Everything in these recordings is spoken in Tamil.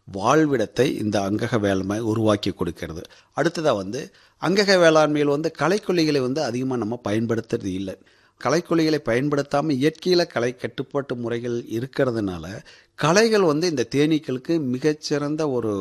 வாழ்விடத்தை இந்த அங்கக வேளாண்மை உருவாக்கி கொடுக்கிறது அடுத்ததாக வந்து அங்கக வேளாண்மையில் வந்து களைக்கொல்லிகளை வந்து அதிகமாக நம்ம பயன்படுத்துறது இல்லை களைக்கொல்லிகளை பயன்படுத்தாமல் இயற்கையில் களை கட்டுப்பாட்டு முறைகள் இருக்கிறதுனால களைகள் வந்து இந்த தேனீக்களுக்கு மிகச்சிறந்த ஒரு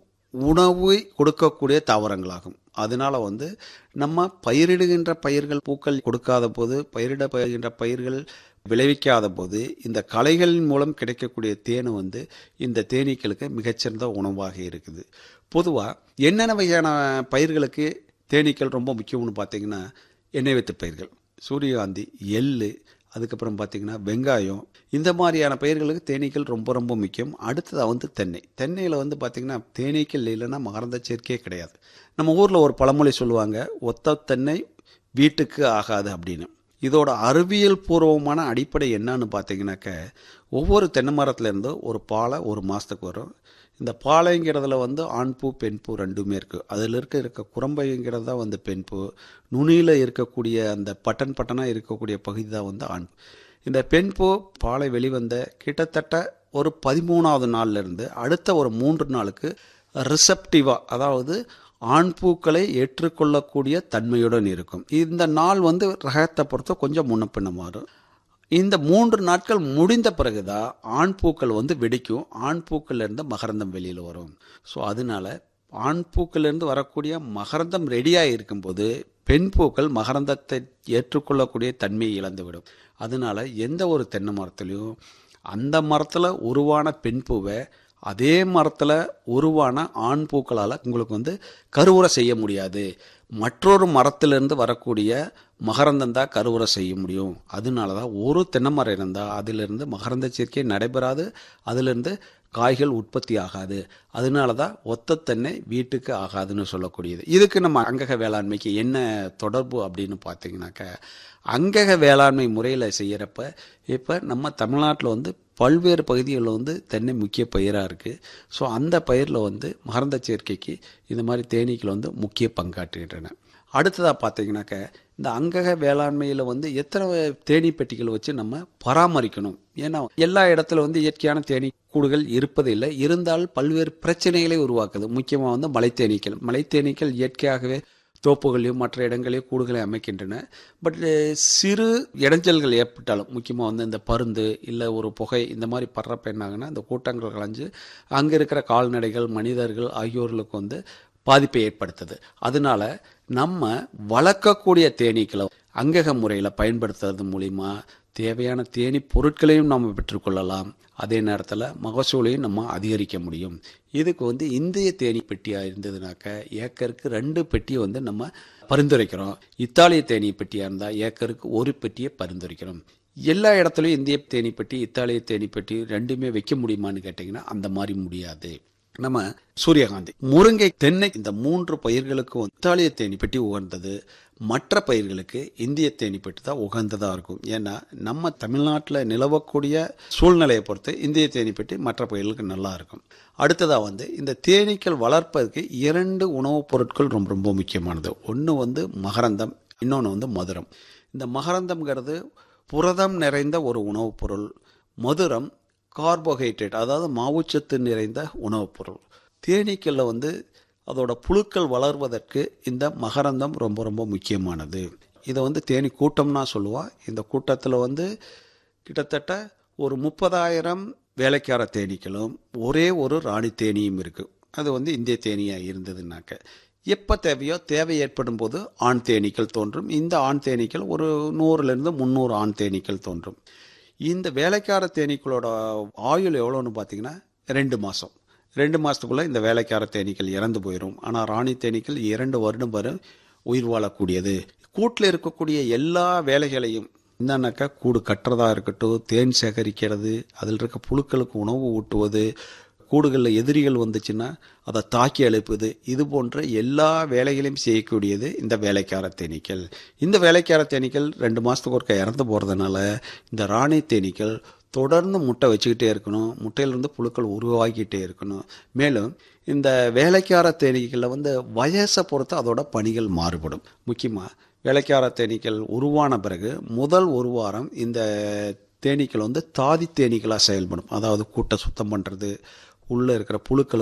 உணவு கொடுக்கக்கூடிய தாவரங்களாகும் அதனால வந்து நம்ம பயிரிடுகின்ற பயிர்கள் பூக்கள் கொடுக்காத போது பயிரிட பயிர்கின்ற பயிர்கள் விளைவிக்காத போது இந்த களைகளின் மூலம் கிடைக்கக்கூடிய தேன் வந்து இந்த தேனீக்களுக்கு மிகச்சிறந்த உணவாக இருக்குது பொதுவாக என்னென்ன வகையான பயிர்களுக்கு தேனீக்கள் ரொம்ப முக்கியம்னு பார்த்தீங்கன்னா எண்ணெய் வித்து பயிர்கள் சூரியகாந்தி எள்ளு அதுக்கப்புறம் பார்த்திங்கன்னா வெங்காயம் இந்த மாதிரியான பயிர்களுக்கு தேனீக்கள் ரொம்ப ரொம்ப முக்கியம் அடுத்ததாக வந்து தென்னை தென்னையில் வந்து பார்த்திங்கன்னா தேனீக்கள் இல்லைன்னா மகரந்த சேர்க்கையே கிடையாது நம்ம ஊரில் ஒரு பழமொழி சொல்லுவாங்க ஒத்த தென்னை வீட்டுக்கு ஆகாது அப்படின்னு இதோட அறிவியல் பூர்வமான அடிப்படை என்னன்னு பார்த்தீங்கன்னாக்க ஒவ்வொரு தென்னை மரத்துலேருந்து ஒரு பாலை ஒரு மாதத்துக்கு வரும் இந்த பாலைங்கிறதுல வந்து ஆண் பூ பெண் பூ ரெண்டுமே இருக்குது அதில் இருக்க இருக்க குரம்பைங்கிறது தான் வந்து பெண் பூ நுனியில் இருக்கக்கூடிய அந்த பட்டன் பட்டனாக இருக்கக்கூடிய பகுதி தான் வந்து ஆண் பூ இந்த பெண் பூ பாலை வெளிவந்த கிட்டத்தட்ட ஒரு பதிமூணாவது நாள்லேருந்து அடுத்த ஒரு மூன்று நாளுக்கு ரிசப்டிவாக அதாவது ஆண் பூக்களை ஏற்றுக்கொள்ளக்கூடிய தன்மையுடன் இருக்கும் இந்த நாள் வந்து ரகத்தை பொறுத்த கொஞ்சம் முன்ன பின்ன மாறும் இந்த மூன்று நாட்கள் முடிந்த பிறகுதான் ஆண் பூக்கள் வந்து வெடிக்கும் ஆண் பூக்கள்லேருந்து மகரந்தம் வெளியில் வரும் ஸோ அதனால ஆண் பூக்கள்லேருந்து வரக்கூடிய மகரந்தம் ரெடியாக இருக்கும்போது பெண் பூக்கள் மகரந்தத்தை ஏற்றுக்கொள்ளக்கூடிய தன்மையை இழந்துவிடும் அதனால எந்த ஒரு தென்னை மரத்துலையும் அந்த மரத்தில் உருவான பெண் பூவை அதே மரத்தில் உருவான ஆண் பூக்களால் உங்களுக்கு வந்து கருவுரை செய்ய முடியாது மற்றொரு மரத்திலிருந்து வரக்கூடிய மகரந்தம் தான் கருவுரை செய்ய முடியும் அதனால தான் ஒரு தென்னை மரம் இருந்தால் அதிலிருந்து மகரந்த சேர்க்கை நடைபெறாது அதிலிருந்து காய்கள் உற்பத்தி ஆகாது அதனால தான் ஒத்த தென்னை வீட்டுக்கு ஆகாதுன்னு சொல்லக்கூடியது இதுக்கு நம்ம அங்கக வேளாண்மைக்கு என்ன தொடர்பு அப்படின்னு பார்த்தீங்கன்னாக்க அங்கக வேளாண்மை முறையில் செய்கிறப்ப இப்போ நம்ம தமிழ்நாட்டில் வந்து பல்வேறு பகுதிகளில் வந்து தென்னை முக்கிய பயிராக இருக்குது ஸோ அந்த பயிரில் வந்து மகரந்த சேர்க்கைக்கு இந்த மாதிரி தேனீக்கள் வந்து முக்கிய பங்காற்றுகின்றன அடுத்ததாக பார்த்தீங்கன்னாக்க இந்த அங்கக வேளாண்மையில் வந்து எத்தனை தேனீ பெட்டிகள் வச்சு நம்ம பராமரிக்கணும் ஏன்னா எல்லா இடத்துல வந்து இயற்கையான தேனீ கூடுகள் இருப்பதில்லை இருந்தால் பல்வேறு பிரச்சனைகளை உருவாக்குது முக்கியமாக வந்து மலைத்தேனீக்கள் மலைத்தேனீக்கள் இயற்கையாகவே தோப்புகளையும் மற்ற இடங்களையும் கூடுகளை அமைக்கின்றன பட் சிறு இடைஞ்சல்கள் ஏற்பட்டாலும் முக்கியமாக வந்து இந்த பருந்து இல்லை ஒரு புகை இந்த மாதிரி படுறப்ப என்னாங்கன்னா இந்த கூட்டங்கள் கலைஞ்சு அங்கே இருக்கிற கால்நடைகள் மனிதர்கள் ஆகியோர்களுக்கு வந்து பாதிப்பை ஏற்படுத்துது அதனால நம்ம வளர்க்கக்கூடிய தேனீக்களை அங்கக முறையில் பயன்படுத்துறது மூலிமா தேவையான தேனி பொருட்களையும் நம்ம பெற்றுக்கொள்ளலாம் அதே நேரத்தில் மகசூலையும் நம்ம அதிகரிக்க முடியும் இதுக்கு வந்து இந்திய தேனி பெட்டியாக இருந்ததுனாக்க ஏக்கருக்கு ரெண்டு பெட்டியை வந்து நம்ம பரிந்துரைக்கிறோம் இத்தாலிய தேனி பெட்டியாக இருந்தால் ஏக்கருக்கு ஒரு பெட்டியை பரிந்துரைக்கிறோம் எல்லா இடத்துலையும் இந்திய தேனி பெட்டி இத்தாலிய தேனி பெட்டி ரெண்டுமே வைக்க முடியுமான்னு கேட்டிங்கன்னா அந்த மாதிரி முடியாது நம்ம சூரியகாந்தி முருங்கை தென்னை இந்த மூன்று பயிர்களுக்கு இத்தாலிய தேனி பெட்டி உகந்தது மற்ற பயிர்களுக்கு இந்திய தேனி பெட்டி தான் உகந்ததாக இருக்கும் ஏன்னா நம்ம தமிழ்நாட்டில் நிலவக்கூடிய சூழ்நிலையை பொறுத்து இந்திய தேனி பெட்டி மற்ற பயிர்களுக்கு நல்லா இருக்கும் அடுத்ததாக வந்து இந்த தேனீக்கள் வளர்ப்பதற்கு இரண்டு உணவுப் பொருட்கள் ரொம்ப ரொம்ப முக்கியமானது ஒன்று வந்து மகரந்தம் இன்னொன்று வந்து மதுரம் இந்த மகரந்தம்ங்கிறது புரதம் நிறைந்த ஒரு உணவுப் பொருள் மதுரம் கார்போஹைட்ரேட் அதாவது மாவுச்சத்து நிறைந்த உணவுப் பொருள் தேனீக்களில் வந்து அதோட புழுக்கள் வளர்வதற்கு இந்த மகரந்தம் ரொம்ப ரொம்ப முக்கியமானது இதை வந்து தேனி கூட்டம்னா சொல்லுவாள் இந்த கூட்டத்தில் வந்து கிட்டத்தட்ட ஒரு முப்பதாயிரம் வேலைக்கார தேனீக்களும் ஒரே ஒரு ராணி தேனியும் இருக்குது அது வந்து இந்திய தேனியாக இருந்ததுனாக்க எப்போ தேவையோ தேவை ஏற்படும் போது ஆண் தேனீக்கள் தோன்றும் இந்த ஆண் தேனீக்கள் ஒரு நூறுலேருந்து முந்நூறு ஆண் தேனீக்கள் தோன்றும் இந்த வேலைக்கார தேனீக்களோட ஆயுள் எவ்வளோன்னு பார்த்தீங்கன்னா ரெண்டு மாதம் ரெண்டு மாதத்துக்குள்ளே இந்த வேலைக்கார தேனீக்கள் இறந்து போயிடும் ஆனால் ராணி தேனீக்கள் இரண்டு வருடம் வரை உயிர் வாழக்கூடியது கூட்டில் இருக்கக்கூடிய எல்லா வேலைகளையும் என்னன்னாக்கா கூடு கட்டுறதா இருக்கட்டும் தேன் சேகரிக்கிறது அதில் இருக்க புழுக்களுக்கு உணவு ஊட்டுவது கூடுகளில் எதிரிகள் வந்துச்சுன்னா அதை தாக்கி அழுப்புது இது போன்ற எல்லா வேலைகளையும் செய்யக்கூடியது இந்த வேலைக்கார தேனீக்கள் இந்த வேலைக்கார தேனீக்கள் ரெண்டு மாதத்துக்கு ஒருக்க இறந்து போகிறதுனால இந்த ராணி தேனீக்கள் தொடர்ந்து முட்டை வச்சுக்கிட்டே இருக்கணும் முட்டையிலிருந்து புழுக்கள் உருவாக்கிட்டே இருக்கணும் மேலும் இந்த வேலைக்கார தேனீக்களில் வந்து வயசை பொறுத்து அதோட பணிகள் மாறுபடும் முக்கியமாக வேலைக்கார தேனீக்கள் உருவான பிறகு முதல் ஒரு வாரம் இந்த தேனீக்கள் வந்து தாதி தேனீக்களாக செயல்படும் அதாவது கூட்டை சுத்தம் பண்ணுறது உள்ளே இருக்கிற புழுக்களை